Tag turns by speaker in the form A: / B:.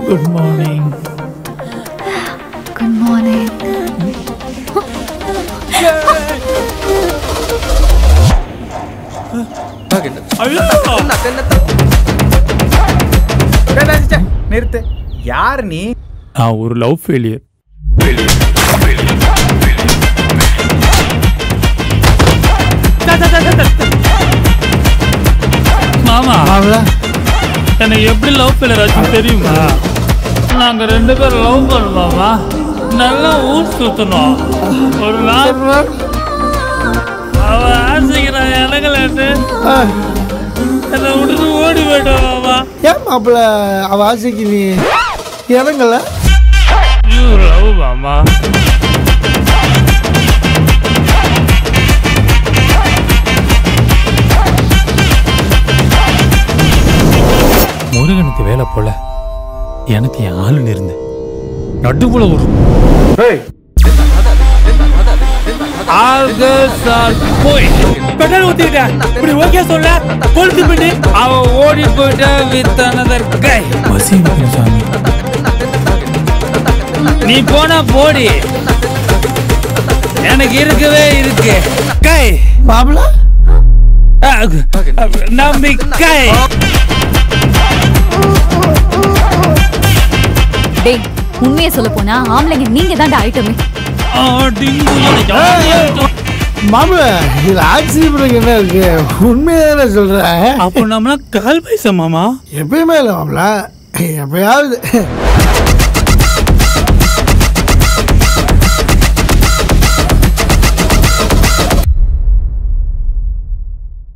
A: good morning
B: good morning
C: நிறுத்து யார் நீ
A: நான் ஒரு லவ் ஃபெயிலியர் மாமா என்னை எப்படி லவ் ஃபெயிலியர் ஆச்சு தெரியுமா நாங்க ரெண்டு பேரும் லவ் பண்ணுவோமா நல்லா ஊர் சுத்தணும் ஒரு நாள் அவ ஆசைக்கிறான் எனக்குலாட்டு என்னை விட்டுட்டு ஓடி போயிட்டோம் மாமா
D: ஏன் மாப்பிள்ள அவ ஆசைக்கு நீ இறங்கல
A: யூ லவ் மாமா முருகனுக்கு வேலை போல எனக்கு என் ஆளுன்னு இருந்து நடுவுல ஒரு போய் பெட்ரோல் ஊத்திருக்கேன் இப்படி ஓகே சொல்ல போலீஸ் பண்ணி அவ ஓடி போயிட்டா வித் அனதர் கை வசீம் சாமி நீ போனா போடி எனக்கு இருக்கவே இருக்கு கை
D: மாப்பிள்ள
A: நம்பிக்கை
B: டேய் உண்மையை சொல்ல போனா ஆம்பளைங்க நீங்க தான்டா ஐட்டமே
D: மாப்பிள்ள இதுல ஆச்சரியப்படுறதுக்கு என்ன இருக்கு உண்மையாதானே சொல்றேன்
A: அப்போ நம்மளாம் கால் பைசா மாமா
D: எப்பயுமே இல்லை மாப்பிள்ள எப்பயாவது